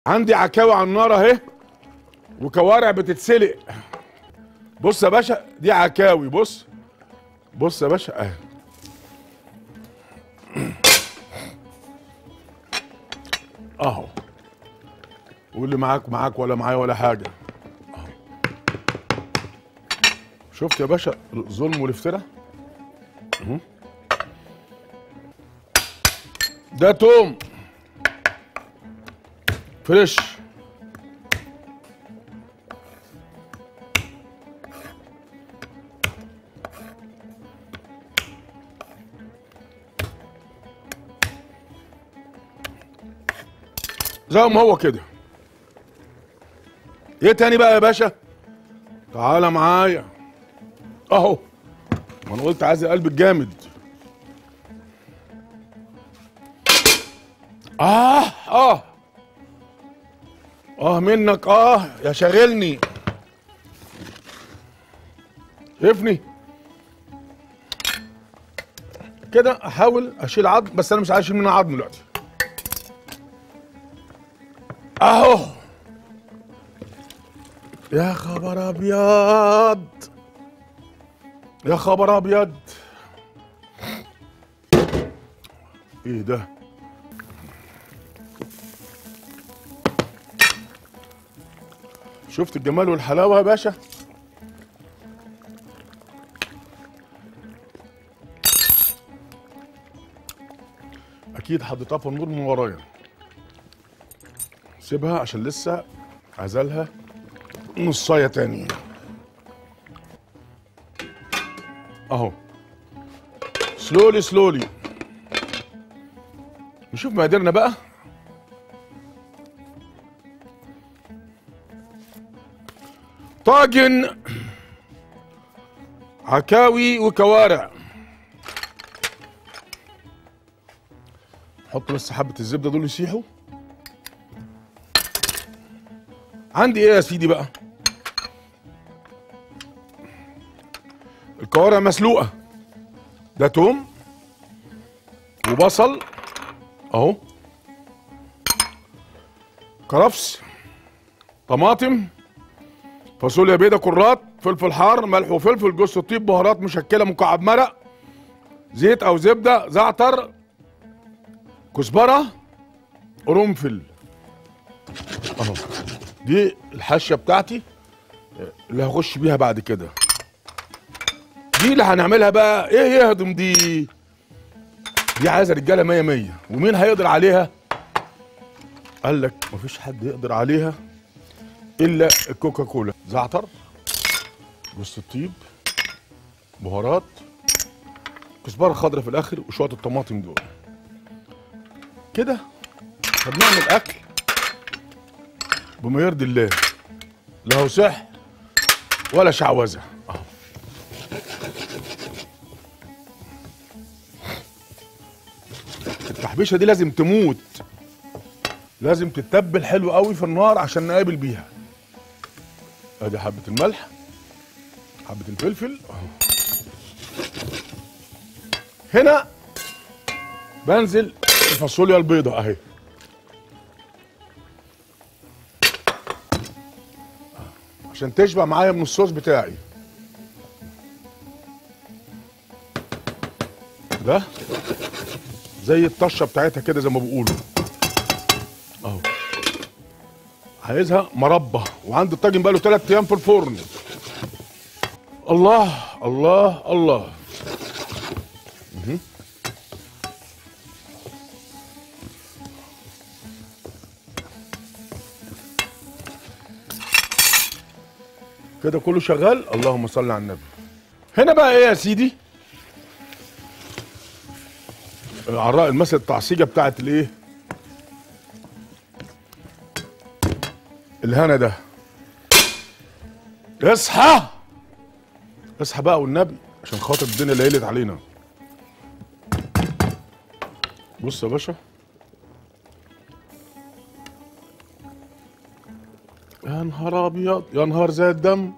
عندي عكاوي على النار اهي وكوارع بتتسلق بص يا باشا دي عكاوي بص بص يا باشا اهي اهو واللي معاك معاك ولا معايا ولا حاجه أهو. شفت يا باشا الظلم والافتراء أهو. ده توم فريش زي ما هو كده ايه تاني بقى يا باشا تعالى معايا اهو ما انا قلت عايز القلب الجامد اه اه اه منك اه يا شاغلني شايفني كده احاول اشيل عظم بس انا مش عايز اشيل منها عظم دلوقتي اهو يا خبر ابيض يا خبر ابيض ايه ده شفت الجمال والحلاوه يا باشا اكيد حطيتها في النور من ورايا سيبها عشان لسه عزلها نصايه تاني اهو سلولي سلولي نشوف مقاديرنا بقى طاجن عكاوي وكوارع حط بس حبه الزبده دول يسيحوا عندي ايه يا سيدي بقى الكوارع مسلوقه ده توم وبصل اهو كرفس طماطم فاصوليا بيضه كرات فلفل حار ملح وفلفل جوز الطيب بهارات مشكله مكعب مرق زيت او زبده زعتر كزبره قرنفل اهو دي الحشه بتاعتي اللي هخش بيها بعد كده دي اللي هنعملها بقى ايه يهضم دي دي عايزه رجاله مية مية ومين هيقدر عليها قال لك مفيش حد يقدر عليها الا الكوكا كولا زعتر جوز الطيب بهارات كزبره خضراء في الاخر وشويه الطماطم دول كده فبنعمل اكل بما يرضي الله لا هو صح ولا شعوذه اهو التحبيشه دي لازم تموت لازم تتبل حلو قوي في النار عشان نقابل بيها ادي حبه الملح حبه الفلفل اهو هنا بنزل الفاصوليا البيضاء اهي عشان تشبع معايا من الصوص بتاعي ده زي الطشه بتاعتها كده زي ما بيقولوا اهو عايزها مربى وعندي الطاجن بقاله ثلاث ايام في الفرن الله الله الله مهم. كده كله شغال اللهم صل على النبي هنا بقى ايه يا سيدي العراء المثل التعصيجه بتاعت الايه الهنا ده اصحى اصحى بقى والنبي عشان خاطر الدنيا ليلت علينا بص يا باشا يا نهار ابيض يا نهار زي الدم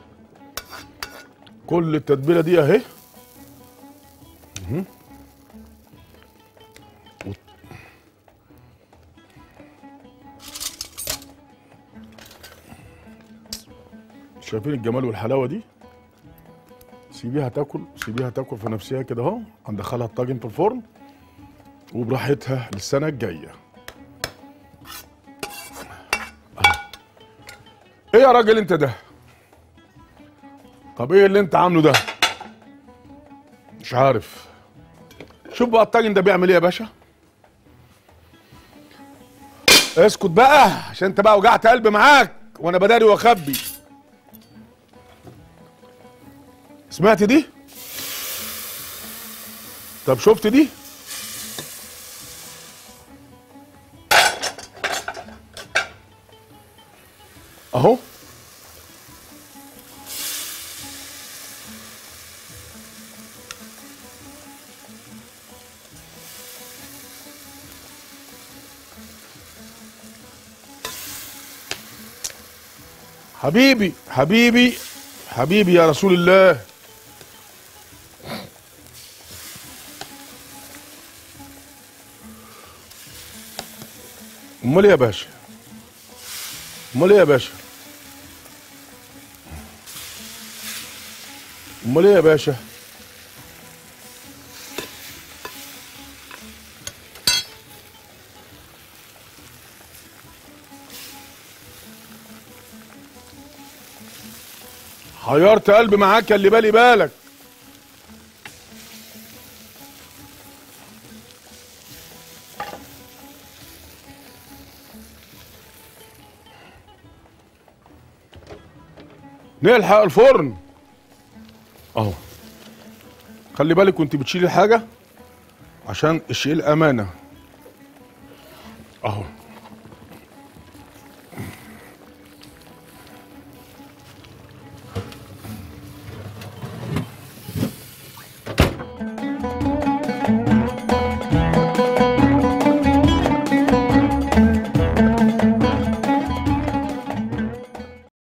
كل التتبيله دي اهي مهم. شايفين الجمال والحلاوه دي سيبيها تاكل سيبيها تاكل في نفسها كده اهو هندخلها الطاجن في الفرن وبراحتها للسنه الجايه ايه يا راجل انت ده طب ايه اللي انت عامله ده مش عارف شوف بقى الطاجن ده بيعمل ايه يا باشا اسكت بقى عشان انت بقى وجعت قلبي معاك وانا بداري واخبي سمعت دي طب شفت دي اهو حبيبي حبيبي حبيبي يا رسول الله امال ايه يا باشا امال ايه يا باشا امال ايه يا باشا حيرت قلبي معاك اللي بالي بالك نلحق الفرن اهو خلي بالك وانت بتشيلي الحاجه عشان الشيل امانه اهو